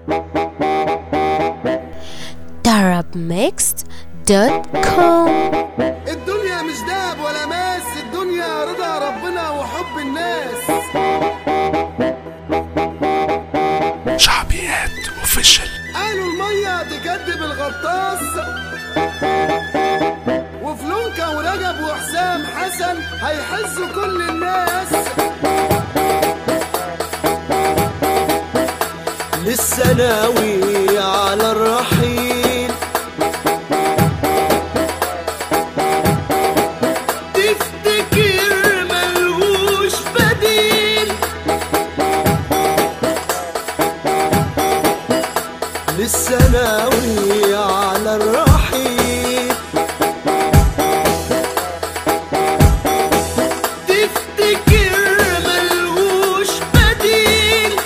arabmixed.com الدنيا مش دهب ولا ماس الدنيا رضا ربنا وحب الناس شعبيات اوفيشال قالوا المية تكدب الغطاس وفلونكا ورجب وحسام حسن هيحزوا كل الناس لسه ناوي على الرحيل تفتكر ملهوش بديل لسه ناوي على الرحيل تفتكر ملهوش بديل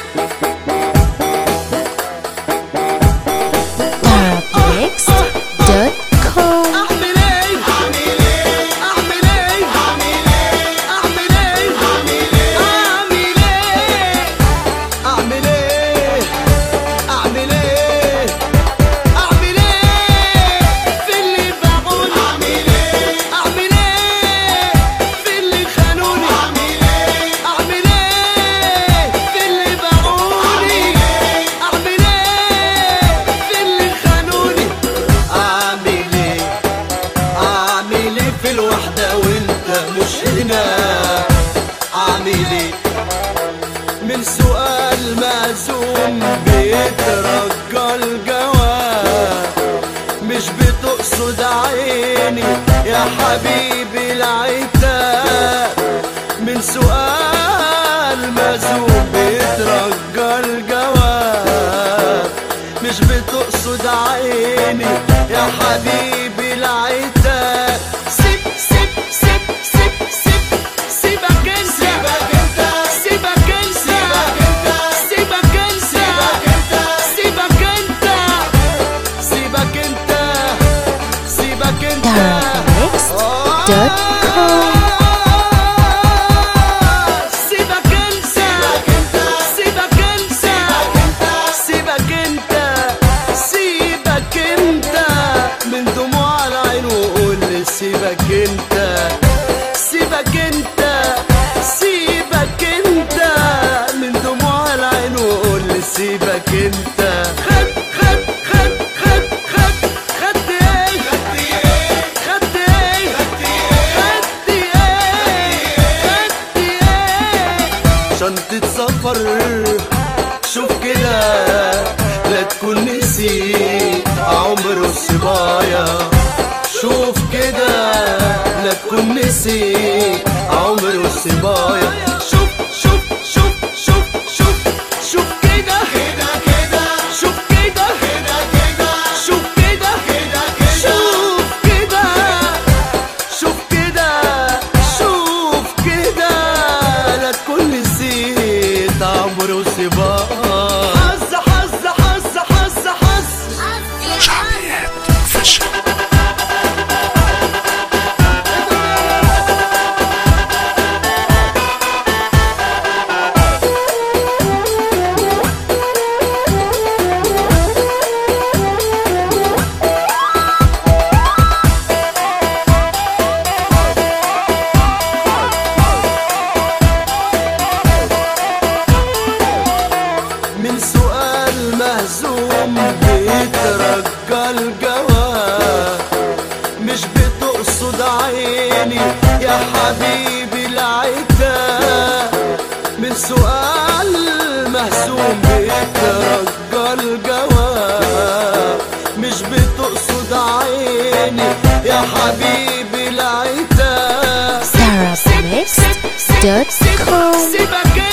arabmixed.com اعمل ايه اعمل ايه اعمل ايه اعمل ايه اعمل ايه اعمل ايه اعمل ايه اعمل ايه اعمل ايه في اللي باعوني اعمل ايه اعمل ايه في اللي خانوني اعمل ايه اعمل ايه في اللي باعوني اعمل ايه في اللي خانوني اعمل ايه اعمل ايه في الوحدة وانت مش هنا اعمل ايه من سؤال مهزوم بيترجى الجواب مش بتقصد عيني يا حبيبي العتاب من سؤال مهزوم بيترجى الجواب مش بتقصد عيني يا حبيبي العتاب سيب سيب سيب سيب سيب سيبك انت سيبك انت سيبك انت سيبك انت سيبك انت سيبك انت arabmixed.com سيبك انت سيبك انت سيبك انت سيبك انت من دموع العين وقول لي سيبك انت سيبك انت سيبك انت من دموع العين وقول لي سيبك انت خد خد خد خد خد خد ايه خد ايه خد ايه خد ايه خد ايه شنطة سفر شوف كده لا تكون نسيت عمر الصبايا شوف كده لا تكون نسيت عمر الصبايا شوف شوف شوف شوف شوف شوف كده كده كده شوف كده كده كده شوف كده كده كده شوف كده شوف كده شوف كده لا تكون نسيت عمر وصباح حظ حظ حظ حظ حظ شعبيات اوفيشال من سؤال مهزوم بيترجى الجواب مش بتقصد عيني يا حبيبي العتاب من سؤال مهزوم بيترجى الجواب مش بتقصد عيني يا حبيبي العتاب arabmixed.com سيبك